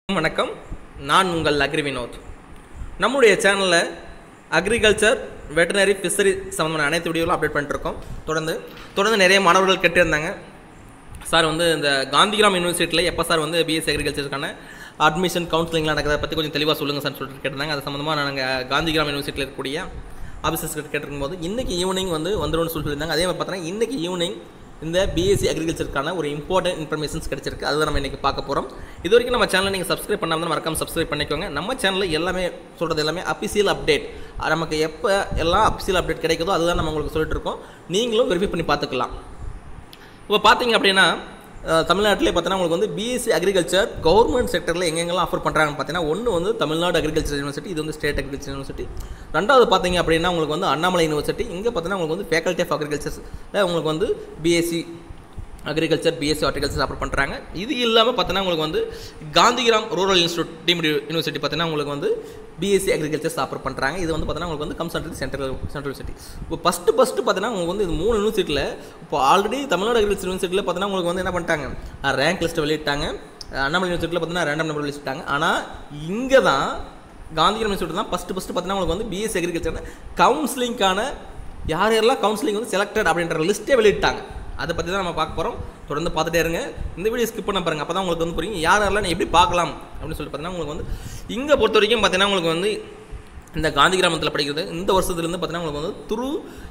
வணக்கம் நான் உங்கள் அக்ரி வினோத் நம்முடைய சேனலில் அக்ரிகல்ச்சர் வெட்டனரி ஃபிஷரி சம்மந்தமான அனைத்து வீடியோவும் அப்டேட் பண்ணிட்டுருக்கோம் தொடர்ந்து தொடர்ந்து நிறைய மாணவர்கள் கேட்டிருந்தாங்க சார் வந்து இந்த காந்திகிராம் யூனிவர்சிட்டியில் எப்போ சார் வந்து பிஎஸ்சி அக்ரிகல்ச்சருக்கான அட்மிஷன் கவுன்சிலிங்லாம் நடக்கிறத பற்றி கொஞ்சம் தெளிவாக சொல்லுங்கள் சார் சொல்லிட்டு கேட்டிருந்தாங்க அது சம்மந்தமாக நாங்கள் காந்திகிராம் யூனிவர்சிட்டியில் இருக்கக்கூடிய ஆஃபீஸர்ஸ் கிட்ட கேட்டிருக்கும் போது இன்றைக்கி ஈவினிங் வந்து வந்துடும்னு சொல்லி சொல்லியிருந்தாங்க அதே மாதிரி பார்த்தீங்கன்னா இன்றைக்கி ஈவினிங் இந்த பிஎஸ்சி அக்ரிகல்ச்சருக்கான ஒரு இம்பார்ட்டன்ட் இன்ஃபர்மேஷன்ஸ் கிடைச்சிருக்கு அதுதான் நம்ம இன்றைக்கி பார்க்க போகிறோம் இது வரைக்கும் நம்ம சேனலை நீங்கள் சப்ஸ்கிரைப் பண்ணாமல் மறக்காம சப்ஸ்கிரைப் பண்ணிக்கோங்க நம்ம சேனலில் எல்லாமே சொல்கிறது எல்லாமே அஃபிஷியல் அப்டேட் நமக்கு எப்போ எல்லாம் அஃபிஷியல் அப்டேட் கிடைக்குதோ அதுதான் நம்ம உங்களுக்கு சொல்லிட்டு இருக்கோம் நீங்களும் வெரிஃபை பண்ணி பார்த்துக்கலாம் இப்போ பார்த்தீங்க அப்படின்னா அஹ், தமிழ்நாட்டிலே பார்த்தீங்கன்னா உங்களுக்கு வந்து பிஎஸ்சி அக்ரிகல்ச்சர் கவர்மெண்ட் செக்டரில் எங்கெங்கெல்லாம் ஆஃபர் பண்ணுறாங்கன்னு பார்த்தீங்கன்னா ஒன்று வந்து தமிழ்நாடு அக்ரிகல்ச்சர் யூனிவர்சிட்டி இது வந்து ஸ்டேட் அக்ரிகல்ச்சர் யூனிவர்சிட்டி ரெண்டாவது பார்த்தீங்க அப்படின்னா உங்களுக்கு வந்து அண்ணாமலை யூனிவர்சிட்டி இங்கே பார்த்தீங்கன்னா உங்களுக்கு வந்து ஃபேக்கல்ட்டி ஆஃப் அக்ரிகல்ச்சர் உங்களுக்கு வந்து BSc agriculture BSc horticulture offer பண்ணுறாங்க இது இல்லாமல் பார்த்தீங்கன்னா உங்களுக்கு வந்து Gandhigram rural institute deemed university பார்த்தீங்கன்னா உங்களுக்கு வந்து பிஎஸ்சி அக்ரிகல்ச்சர் ஆஃபர் பண்ணுறாங்க இது வந்து பார்த்தீங்கன்னா உங்களுக்கு வந்து comes under central central university இப்போ ஃபஸ்ட்டு ஃபஸ்ட்டு பார்த்தீங்கன்னா உங்களுக்கு வந்து இது மூணு யூனிவர்சிட்டியில் இப்போ ஆல்ரெடி தமிழ்நாடு அக்ரிகல்ச்சர் யூனிவர்சிட்டியில் பார்த்தீங்கன்னா உங்களுக்கு வந்து என்ன பண்ணிட்டாங்க ரேங்க் லிஸ்ட்டை வெளியிட்டாங்க அண்ணாமலை யூனிவர்சிட்டியில் பார்த்தீங்கன்னா ரேண்டம் நம்பர் வெளியிட்டாங்க ஆனால் இங்கே தான் காந்திகிராம் யூனிவர்சிட்டி தான் ஃபஸ்ட்டு ஃபஸ்ட்டு பார்த்தீங்கன்னா உங்களுக்கு வந்து பிஎஸ்சி அக்ரிகல்ச்சர் கவுன்சிலிங்கான யார் யாரெல்லாம் கவுன்சிலிங் வந்து செலக்டட் அப்படின்ற லிஸ்ட்டே வெளியிட்டாங்க அதை பற்றி தான் நம்ம பார்க்க போகிறோம் தொடர்ந்து பார்த்துட்டே இருங்க இந்த வீடியோ ஸ்கிப் பண்ண பாருங்க அப்போ தான் உங்களுக்கு வந்து புரியும் யார் யாரெல்லாம் நீ எப்படி பார்க்கலாம் அப்படின்னு சொல்லி பார்த்தீங்கன்னா உங்களுக்கு வந்து இங்கே பொறுத்த வரைக்கும் பார்த்தீங்கன்னா உங்களுக்கு வந்து இந்த காந்தி கிராமத்தில் படிக்கிறது இந்த வருஷத்துலேருந்து பார்த்தீங்கன்னா உங்களுக்கு வந்து through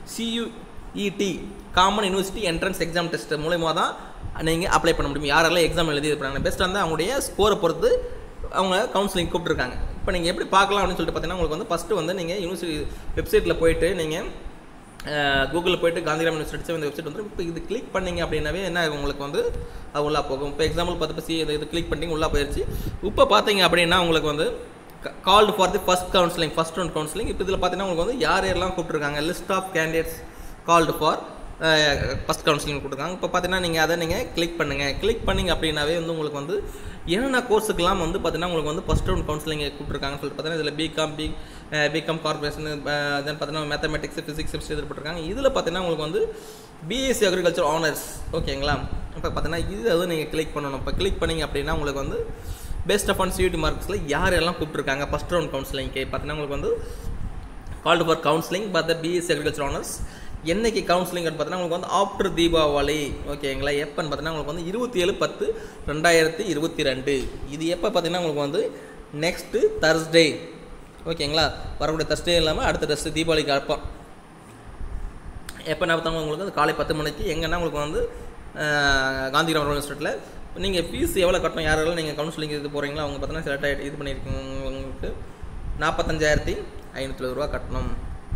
CUET common university entrance exam test மூலயமா தான் நீங்கள் அப்ளை பண்ண முடியும் யாரெல்லாம் எக்ஸாம் எழுதி இருப்பாங்க பெஸ்ட்டாக இருந்தால் அவங்களுடைய ஸ்கோரை பொறுத்து அவங்க கவுன்சிலிங் கூப்பிட்டுருக்காங்க இப்போ நீங்கள் எப்படி பார்க்கலாம் அப்படின்னு சொல்லிட்டு பார்த்தீங்கன்னா உங்களுக்கு வந்து ஃபஸ்ட்டு வந்து நீங்கள் யூனிவர்சிட்டி வெப்சைட்டில் போயிட்டு நீங்கள் கூகுளில் போயிட்டு காந்திகிராம் யூனிவர்சிட்டி இந்த வெப்சைட் வந்து இப்போ இது கிளிக் பண்ணீங்க அப்படின்னாவே என்ன ஆகும் உங்களுக்கு வந்து அது உள்ளே போகும் இப்போ எக்ஸாம்பிள் பார்த்து சி இது இது கிளிக் பண்ணிங்க உள்ளே போயிடுச்சு இப்போ பார்த்தீங்க அப்படின்னா உங்களுக்கு வந்து called for the first counselling first round counselling இப்போ இதில் பார்த்தீங்கன்னா உங்களுக்கு வந்து யார் யாரெல்லாம் கூப்பிட்டுருக்காங்க list of candidates called for first counselling கொடுத்துருக்காங்க இப்போ பார்த்தீங்கன்னா நீங்கள் அதை நீங்கள் கிளிக் பண்ணுங்கள் கிளிக் பண்ணிங்க அப்படின்னாவே வந்து உங்களுக்கு வந்து என்னென்ன கோர்ஸுக்கெல்லாம் வந்து பார்த்தீங்கன்னா உங்களுக்கு வந்து ஃபஸ்ட் ரவுண்ட் கவுன்சிலிங் கூப்பிட்டுருக்காங்கன்னு சொல்லிட்டு பார்த்தீங்கன்னா இதில் BCom B BCom corporation then பார்த்தீங்கன்னா மேத்தமெட்டிக்ஸ் ஃபிசிக்ஸ் கெமிஸ்ட்ரி இது போட்டிருக்காங்க இதில் பார்த்தீங்கன்னா உங்களுக்கு வந்து பிஎஸ்சி அக்ரிகல்ச்சர் ஆனர்ஸ் ஓகேங்களா இப்போ பார்த்தீங்கன்னா இது வந்து நீங்கள் கிளிக் பண்ணணும் இப்போ கிளிக் பண்ணிங்க அப்படின்னா உங்களுக்கு வந்து பெஸ்ட் ஆஃப் ஆன் சியூட்டி மார்க்ஸில் யார் எல்லாம் கூப்பிட்டுருக்காங்க ஃபஸ்ட் ரவுண்ட் கவுன்சிலிங்க்கு பார்த்தீங்கன்னா உங்களுக்கு வந்து called for counselling but the BSc agriculture honours என்னைக்கு கவுன்சிலிங் பார்த்தீங்கன்னா உங்களுக்கு வந்து ஆஃப்டர் தீபாவளி ஓகேங்களா எப்போன்னு பார்த்தீங்கன்னா உங்களுக்கு வந்து இருபத்தி ஏழு பத்து ரெண்டாயிரத்தி இருபத்தி ரெண்டு இது எப்போ பார்த்தீங்கன்னா உங்களுக்கு வந்து நெக்ஸ்ட்டு தர்ஸ்டே ஓகேங்களா வரக்கூடிய தர்ஸ்டே இல்லாமல் அடுத்த டெஸ்ட்டு தீபாவளிக்கு அப்போ எப்போ என்ன பார்த்தாங்க உங்களுக்கு வந்து காலை பத்து மணிக்கு எங்கன்னா உங்களுக்கு வந்து அஹ், காந்திகிராம் யூனிவர்சிட்டியில் நீங்கள் ஃபீஸ் எவ்வளோ கட்டணும் யாரெல்லாம் நீங்கள் கவுன்சிலிங் இது போகிறீங்களோ அவங்க பார்த்தீங்கன்னா செலக்ட் ஆகிட்டு இது பண்ணியிருக்கீங்க உங்களுக்கு நாற்பத்தஞ்சாயிரத்தி ஐநூற்றி ரூபா கட்டணும்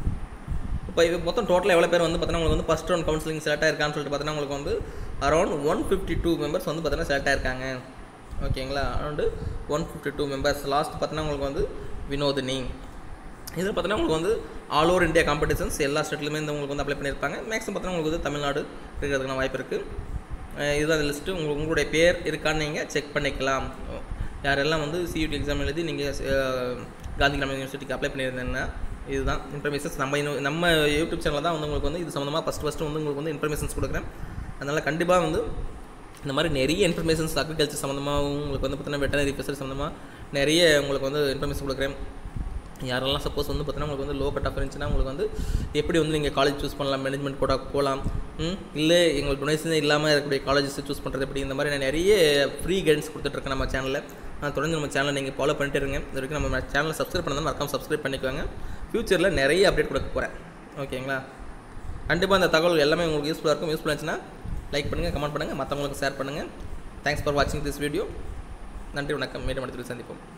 இப்போ இது மொத்தம் டோட்டல் எவ்வளோ பேர் வந்து பார்த்தீங்கன்னா உங்களுக்கு வந்து ஃபஸ்ட் ரவுண்ட் கவுன்சிலிங் செலக்ட் ஆயிருக்கான்னு சொல்லிட்டு பார்த்தீங்கன்னா உங்களுக்கு வந்து around one fifty two members வந்து பார்த்தீங்கன்னா செலக்ட் ஆயிருக்காங்க ஓகேங்களா around one fifty two members last பார்த்தீங்கன்னா உங்களுக்கு வந்து வினோதினி இதில் பார்த்தீங்கன்னா உங்களுக்கு வந்து ஆல் ஓவர் இந்தியா காம்படிஷன்ஸ் எல்லா ஸ்டேட்லையுமே இந்த உங்களுக்கு வந்து அப்ளை பண்ணியிருப்பாங்க மேக்ஸிமம் பார்த்தீங்கன்னா உங்களுக்கு வந்து தமிழ்நாடு இருக்கிறதுக்கான வாய்ப்பு இருக்குது இதுதான் லிஸ்ட்டு உங்களுக்கு உங்களுடைய பேர் இருக்கான்னு நீங்கள் செக் பண்ணிக்கலாம் யாரெல்லாம் வந்து சியூடி எக்ஸாம் எழுதி நீங்கள் காந்தி கிராம யூனிவர்சிட்டிக்கு அப்ளை பண்ணியிருந்தீங்கன்னா இதுதான் இன்ஃபர்மேஷன்ஸ் நம்ம இன்னும் நம்ம யூடியூப் சேனலில் தான் வந்து உங்களுக்கு வந்து இது சம்மந்தமாக ஃபஸ்ட் ஃபஸ்ட்டு வந்து உங்களுக்கு வந்து இன்ஃபர்மேஷன்ஸ் கொடுக்குறேன் அதனால் கண்டிப்பாக வந்து இந்த மாதிரி நிறைய இன்ஃபர்மேஷன்ஸ் அக்ரிகல்ச்சர் சம்மந்தமாகவும் உங்களுக்கு வந்து பார்த்தீங்கன்னா வெட்டனரி ஃபிஷர் சம்மந்தமாக நிறைய உங்களுக்கு வந்து இன்ஃபர்மேஷன் கொடுக்குறேன் யாரெல்லாம் சப்போஸ் வந்து பார்த்தீங்கன்னா உங்களுக்கு வந்து லோ கட் ஆஃப் இருந்துச்சுன்னா உங்களுக்கு வந்து எப்படி வந்து நீங்கள் காலேஜ் சூஸ் பண்ணலாம் மேனேஜ்மெண்ட் கூட போகலாம் ம், இல்லை எங்களுக்கு டொனேஷன் இல்லாமல் இருக்கக்கூடிய காலேஜஸ் சூஸ் பண்ணுறது எப்படி இந்த மாதிரி நான் நிறைய ஃப்ரீ கைடன்ஸ் கொடுத்துட்ருக்கேன் நம்ம சேனலில் நான் தொடர்ந்து நம்ம சேனலை நீங்கள் ஃபாலோ பண்ணிட்டே இருங்க இது வரைக்கும் நம்ம சேனலை சப்ஸ்கிரைப் பண்ணதான் மறக்காம சப்ஸ்கிரைப் பண்ணிக்கோங்க ஃப்யூச்சரில் நிறைய அப்டேட் கொடுக்க போகிறேன் ஓகேங்களா கண்டிப்பாக அந்த தகவல் எல்லாமே உங்களுக்கு யூஸ்ஃபுல்லாக இருக்கும் யூஸ்ஃபுல்லாக இருந்துச்சுன்னா லைக் பண்ணுங்கள் கமெண்ட் பண்ணுங்கள் மற்றவங்களுக்கு ஷேர் பண்ணுங்கள் தேங்க்ஸ் ஃபார் வாட்சிங் திஸ் வீடியோ நன்றி வணக்கம் மீண்டும் இடத்தில் சந்திப்போம்